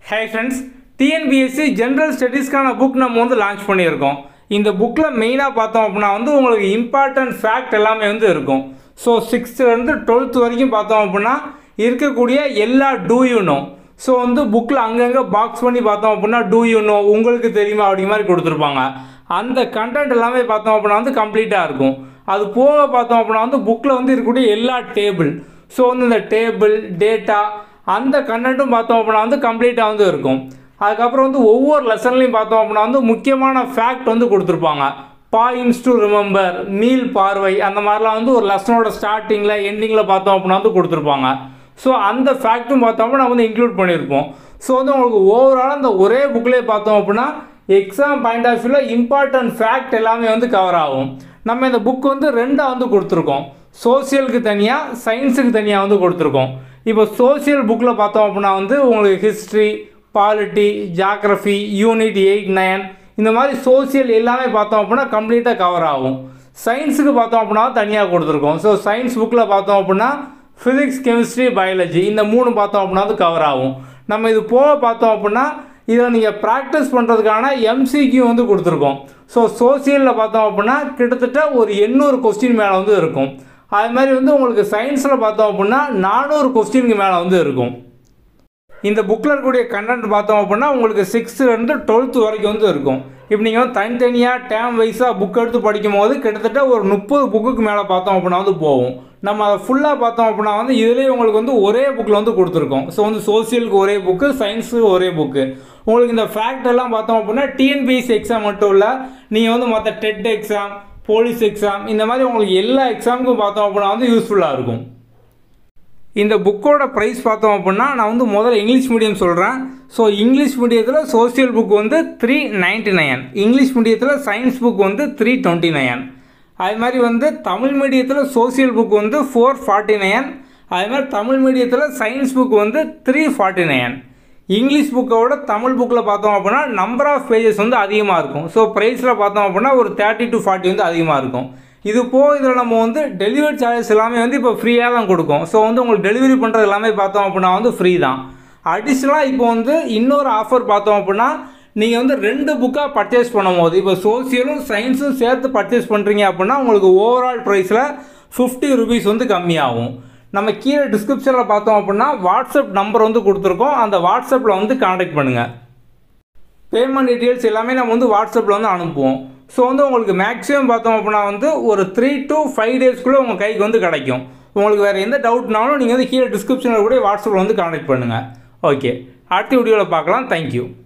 ஹே friends TNPSC general ஸ்டடீஸ்க்கான book நம்ம வந்து லான்ச் பண்ணியிருக்கோம் இந்த புக்கில் மெயினாக பார்த்தோம் அப்படின்னா வந்து உங்களுக்கு இம்பார்ட்டன்ட் ஃபேக்ட் எல்லாமே வந்து இருக்கும் ஸோ சிக்ஸ்த்துலேருந்து டுவெல்த் வரைக்கும் பார்த்தோம் அப்படின்னா இருக்கக்கூடிய எல்லா டூ யூ நோ ஸோ வந்து புக்கில் அங்கங்கே பாக்ஸ் பண்ணி பார்த்தோம் அப்படின்னா டூ யூ நோ உங்களுக்கு தெரியுமா அப்படி மாதிரி கொடுத்துருப்பாங்க அந்த கண்டென்ட் எல்லாமே பார்த்தோம் அப்படின்னா வந்து கம்ப்ளீட்டாக இருக்கும் அது போக பார்த்தோம் அப்படின்னா வந்து புக்கில் வந்து இருக்கக்கூடிய எல்லா டேபிள் ஸோ வந்து இந்த டேபிள் டேட்டா அந்த கண்டென்ட்டும் பார்த்தோம் அப்படின்னா வந்து கம்ப்ளீட்டாக வந்து இருக்கும் அதுக்கப்புறம் வந்து ஒவ்வொரு லெசன்லையும் பார்த்தோம் அப்படின்னா வந்து முக்கியமான ஃபேக்ட் வந்து கொடுத்துருப்பாங்க பாயிண்ட்ஸ் டு ரிமெம்பர் மீல் பார்வை அந்த மாதிரிலாம் வந்து ஒரு லெசனோட ஸ்டார்டிங்கில் எண்டிங்கில் பார்த்தோம் அப்படின்னா வந்து கொடுத்துருப்பாங்க ஸோ அந்த ஃபேக்ட்டும் பார்த்தோம்னா நம்ம வந்து இன்க்ளூட் பண்ணியிருப்போம் ஸோ வந்து உங்களுக்கு ஓவராலாக அந்த ஒரே புக்லேயே பார்த்தோம் அப்படின்னா எக்ஸாம் பாயிண்ட் ஆஃப் வியூவில் இம்பார்ட்டன்ட் ஃபேக்ட் எல்லாமே வந்து கவர் ஆகும் நம்ம இந்த புக் வந்து ரெண்டாக வந்து கொடுத்துருக்கோம் சோசியலுக்கு தனியாக சயின்ஸுக்கு தனியாக வந்து கொடுத்துருக்கோம் இப்போ சோசியல் புக்கில் பார்த்தோம் அப்படின்னா வந்து உங்களுக்கு history polity geography unit eight nine இந்த மாதிரி சோசியல் எல்லாமே பார்த்தோம் அப்படின்னா கம்ப்ளீட்டாக கவர் ஆகும் சயின்ஸுக்கு பார்த்தோம் அப்படின்னா தனியாக கொடுத்துருக்கோம் ஸோ சயின்ஸ் புக்கில் பார்த்தோம் அப்படின்னா ஃபிசிக்ஸ் கெமிஸ்ட்ரி பயாலஜி இந்த மூணு பார்த்தோம் அப்படின்னா வந்து கவர் ஆகும் நம்ம இது போக பார்த்தோம் அப்படின்னா இதை நீங்கள் ப்ராக்டிஸ் பண்ணுறதுக்கான எம்சிக்யூ வந்து கொடுத்துருக்கோம் ஸோ சோசியலில் பார்த்தோம் அப்படின்னா கிட்டத்தட்ட ஒரு எண்ணூறு கொஸ்டின் மேலே வந்து இருக்கும் அது மாதிரி வந்து உங்களுக்கு சயின்ஸில் பார்த்தோம் அப்படின்னா நானூறு கொஸ்டினுக்கு மேலே வந்து இருக்கும் இந்த புக்கில் இருக்கக்கூடிய கண்டென்ட் பார்த்தோம் அப்படின்னா உங்களுக்கு சிக்ஸ்த்துலேருந்து டுவெல்த்து வரைக்கும் வந்து இருக்கும் இப்போ நீங்கள் வந்து தனித்தனியாக டேம் வைஸாக புக் எடுத்து படிக்கும் போது கிட்டத்தட்ட ஒரு முப்பது புக்குக்கு மேலே பார்த்தோம் அப்படின்னா வந்து போகும் நம்ம அதை ஃபுல்லாக பார்த்தோம் அப்படின்னா வந்து இதுலேயே உங்களுக்கு வந்து ஒரே புக்கில் வந்து கொடுத்துருக்கோம் ஸோ வந்து சோசியலுக்கு ஒரே புக்கு சயின்ஸுக்கு ஒரே புக்கு உங்களுக்கு இந்த ஃபேக்ட் எல்லாம் பார்த்தோம் அப்படின்னா டிஎன்பிஎஸ்சி எக்ஸாம் மட்டும் இல்லை நீங்கள் வந்து மற்ற டெட் எக்ஸாம் போலீஸ் எக்ஸாம் இந்த மாதிரி உங்களுக்கு எல்லா எக்ஸாமுக்கும் பார்த்தோம் அப்படின்னா வந்து யூஸ்ஃபுல்லாக இருக்கும் இந்த புக்கோட ப்ரைஸ் பார்த்தோம் அப்படின்னா நான் வந்து முதல்ல இங்கிலீஷ் மீடியம் சொல்கிறேன் ஸோ இங்கிலீஷ் மீடியத்தில் சோசியல் புக் வந்து த்ரீ நைன்ட்டி நைன் இங்கிலீஷ் மீடியத்தில் சயின்ஸ் புக் வந்து த்ரீ டுவெண்ட்டி நைன் அது மாதிரி வந்து தமிழ் மீடியத்தில் சோசியல் புக் வந்து ஃபோர் ஃபார்ட்டி நைன் அது மாதிரி தமிழ் மீடியத்தில் சயின்ஸ் புக் வந்து த்ரீ ஃபார்ட்டி நைன் இங்கிலீஷ் புக்கோட தமிழ் புக்கில் பார்த்தோம் அப்படின்னா நம்பர் ஆஃப் பேஜஸ் வந்து அதிகமாக இருக்கும் ஸோ ப்ரைஸில் பார்த்தோம் அப்படின்னா ஒரு தேர்ட்டி டு ஃபார்ட்டி வந்து அதிகமாக இருக்கும் இது போக இதில் நம்ம வந்து டெலிவரி சார்ஜஸ் எல்லாமே வந்து இப்போ ஃப்ரீயாக தான் கொடுக்கும் ஸோ வந்து உங்களுக்கு டெலிவரி பண்ணுறது எல்லாமே பார்த்தோம் அப்படின்னா வந்து ஃப்ரீ தான் அடிஷ்னலாக இப்போ வந்து இன்னொரு ஆஃபர் பார்த்தோம் அப்படின்னா நீங்கள் வந்து ரெண்டு புக்காக பர்ச்சேஸ் பண்ணும்போது இப்போ சோசியலும் சயின்ஸும் சேர்த்து பர்ச்சேஸ் பண்ணுறீங்க அப்படின்னா உங்களுக்கு ஓவரால் ப்ரைஸில் ஃபிஃப்டி ருபீஸ் வந்து கம்மியாகும் நம்ம கீழே டிஸ்கிரிப்ஷனில் பார்த்தோம் அப்படின்னா வாட்ஸ்அப் நம்பர் வந்து கொடுத்துருக்கோம் அந்த வாட்ஸ்அப்பில் வந்து காண்டாக்ட் பண்ணுங்கள் பேமெண்ட் டீட்டெயில்ஸ் எல்லாமே நம்ம வந்து வாட்ஸ்அப்பில் வந்து அனுப்புவோம் ஸோ வந்து உங்களுக்கு மேக்ஸிமம் பார்த்தோம் அப்படின்னா வந்து ஒரு த்ரீ டு ஃபைவ் டேஸ்க்குள்ளே உங்கள் கைக்கு வந்து கிடைக்கும் உங்களுக்கு வேறு எந்த டவுட்னாலும் நீங்கள் வந்து கீழே டிஸ்கிரிப்ஷனில் கூட வாட்ஸ்அப்பில் வந்து காண்டாக்ட் பண்ணுங்கள் ஓகே அடுத்த வீடியோவில் பார்க்கலாம் தேங்க்யூ